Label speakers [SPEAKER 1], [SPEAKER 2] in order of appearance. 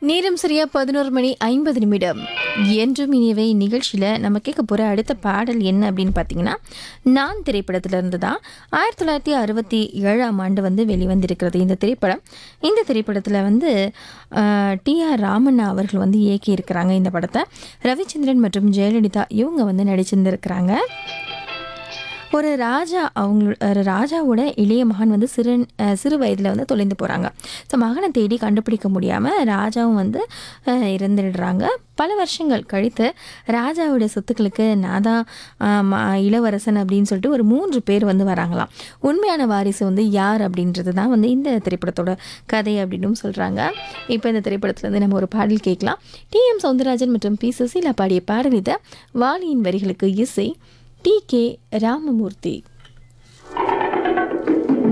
[SPEAKER 1] நேரம் சரியா பதினோரு மணி ஐம்பது நிமிடம் என்றும் இனியவை நிகழ்ச்சியில் நம்ம கேட்க போகிற அடுத்த பாடல் என்ன அப்படின்னு பார்த்தீங்கன்னா நான் திரைப்படத்துல இருந்து தான் ஆயிரத்தி தொள்ளாயிரத்தி அறுபத்தி ஏழாம் ஆண்டு வந்து வெளிவந்திருக்கிறது இந்த திரைப்படம் இந்த திரைப்படத்தில் வந்து டி ஆர் ராமண்ணா அவர்கள் வந்து இயக்கி இருக்கிறாங்க இந்த படத்தை ரவிச்சந்திரன் மற்றும் ஜெயலலிதா இவங்க வந்து நடிச்சிருந்திருக்கிறாங்க ஒரு ராஜா அவங்க ஒரு ராஜாவோட இளைய மகன் வந்து சிறு அஹ் சிறு வயதில் வந்து தொலைந்து போகிறாங்க ஸோ மகனை தேடி கண்டுபிடிக்க முடியாமல் ராஜாவும் வந்து அஹ் இறந்துடுறாங்க பல வருஷங்கள் கழித்து ராஜாவுடைய சொத்துக்களுக்கு நான் தான் அஹ், ம- இளவரசன் அப்படின்னு சொல்லிட்டு ஒரு மூன்று பேர் வந்து வராங்களாம் உண்மையான வாரிசு வந்து யார் அப்படின்றது தான் வந்து இந்த திரைப்படத்தோட கதை அப்படின்னு சொல்கிறாங்க இப்போ இந்த திரைப்படத்துல இருந்து நம்ம ஒரு பாடல் கேட்கலாம் டி எம் சௌந்தரராஜன் மற்றும் பி சுசீலா பாடிய பாடல் இதை வாலியின் வரிகளுக்கு இசை டி கே ராமமூர்த்தி